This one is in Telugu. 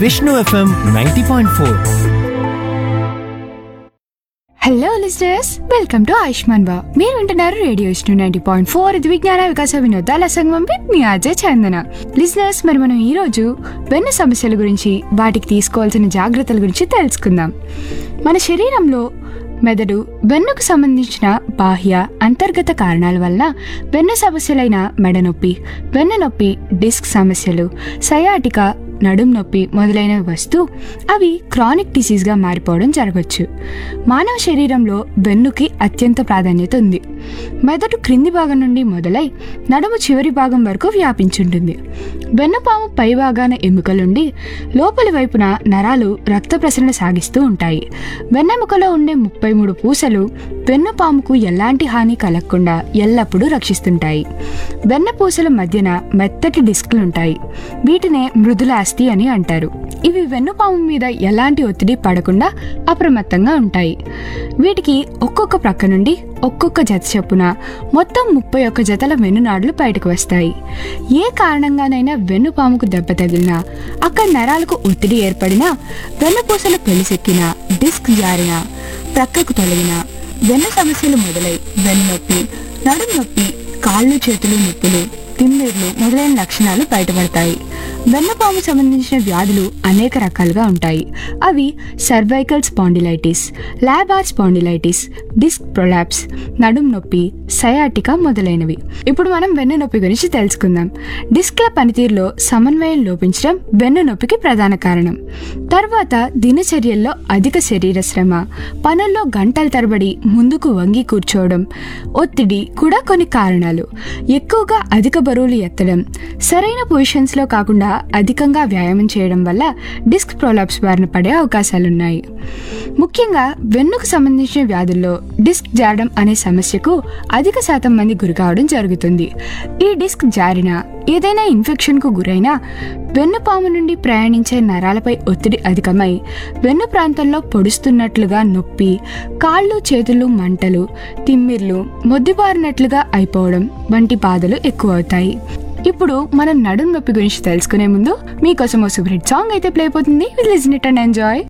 Vishnu FM ninety point four hello listeners welcome to Ayushman బా మీరు వింటున్నారు radio Vishnu ninety point four ఇది విజ్ఞాన వికాస వినోదాల సంగమం విత్ మీ అజయ్ చందన లిస్టర్స్ మరి మనం ఈ రోజు వెన్ను సమస్యల గురించి వాటికి తీసుకోవాల్సిన జాగ్రత్తల గురించి తెలుసుకుందాం మన శరీరంలో మెదడు వెన్నుకు సంబంధించిన బాహ్య అంతర్గత కారణాల వల్ల వెన్ను సమస్యలైన మెడ నొప్పి వెన్ను నొప్పి డిస్క్ సమస్యలు సయాటిక నడుం నొప్పి మొదలైనవి వస్తూ అవి క్రానిక్ డిసీజ్గా మారిపోవడం జరగవచ్చు మానవ శరీరంలో వెన్నుకి అత్యంత ప్రాధాన్యత ఉంది మెదడు క్రింది భాగం నుండి మొదలై నడుము చివరి భాగం వరకు వ్యాపించుంటుంది వెన్నుపాము పై భాగాన ఎముకలుండి లోపలి వైపున నరాలు రక్త ప్రసరణ సాగిస్తూ ఉంటాయి వెన్నెముకలో ఉండే ముప్పై మూడు పూసలు వెన్నుపాముకు ఎలాంటి హాని కలగకుండా ఎల్లప్పుడూ రక్షిస్తుంటాయి వెన్నపూసల మధ్యన మెత్తటి డిస్క్లు ఉంటాయి వీటినే మృదులాస్తి అని అంటారు ఇవి వెన్నుపాము మీద ఎలాంటి ఒత్తిడి పడకుండా అప్రమత్తంగా ఉంటాయి వీటికి ఒక్కొక్క ప్రక్క నుండి ఒక్కొక్క జత చొప్పున మొత్తం ముప్పై ఒక్క జతల వెన్నునాడులు బయటకు వస్తాయి ఏ కారణంగానైనా వెన్నుపాముకు దెబ్బ తగిలినా అక్కడ నరాలకు ఒత్తిడి ఏర్పడినా వెన్నుపూసలు పెలిసెక్కినా డిస్క్ జారినా ప్రక్కకు తొలగినా వెన్ను సమస్యలు మొదలై వెన్ను నొప్పి నడుము నొప్పి కాళ్ళు చేతులు నొప్పులు తిమ్మిర్లు మొదలైన లక్షణాలు బయటపడతాయి వెన్నపాము సంబంధించిన వ్యాధులు అనేక రకాలుగా ఉంటాయి అవి cervical spondylitis lumbar spondylitis disc prolapse నడుం నొప్పి సయాటికా మొదలైనవి ఇప్పుడు మనం వెన్ను నొప్పి గురించి తెలుసుకుందాం డిస్క్ల పనితీరులో సమన్వయం లోపించడం వెన్ను నొప్పికి ప్రధాన కారణం తర్వాత దినచర్యల్లో అధిక శరీర శ్రమ పనుల్లో గంటల తరబడి ముందుకు వంగి కూర్చోవడం ఒత్తిడి కూడా కొన్ని కారణాలు ఎక్కువగా అధిక బరువులు ఎత్తడం సరైన పొజిషన్స్లో కాకుండా అధికంగా వ్యాయామం చేయడం వల్ల డిస్క్ ప్రొలాప్స్ బారిన పడే అవకాశాలున్నాయి ముఖ్యంగా వెన్నుకు సంబంధించిన వ్యాధుల్లో డిస్క్ జారడం అనే సమస్యకు అధిక శాతం మంది గురి కావడం జరుగుతుంది ఈ డిస్క్ జారిన ఏదైనా ఇన్ఫెక్షన్కు గురైనా వెన్నుపాము నుండి ప్రయాణించే నరాలపై ఒత్తిడి అధికమై వెన్ను ప్రాంతంలో పొడుస్తున్నట్లుగా నొప్పి కాళ్ళు చేతులు మంటలు తిమ్మిర్లు మొద్దుబారినట్లుగా అయిపోవడం వంటి బాధలు ఎక్కువ అవుతాయి ఇప్పుడు మనం నడుం నొప్పి గురించి తెలుసుకునే ముందు మీకోసం ఓ సూపర్ హిట్ సాంగ్ అయితే ప్లే అయిపోతుంది లిజన్ ఇట్ అండ్ ఎంజాయ్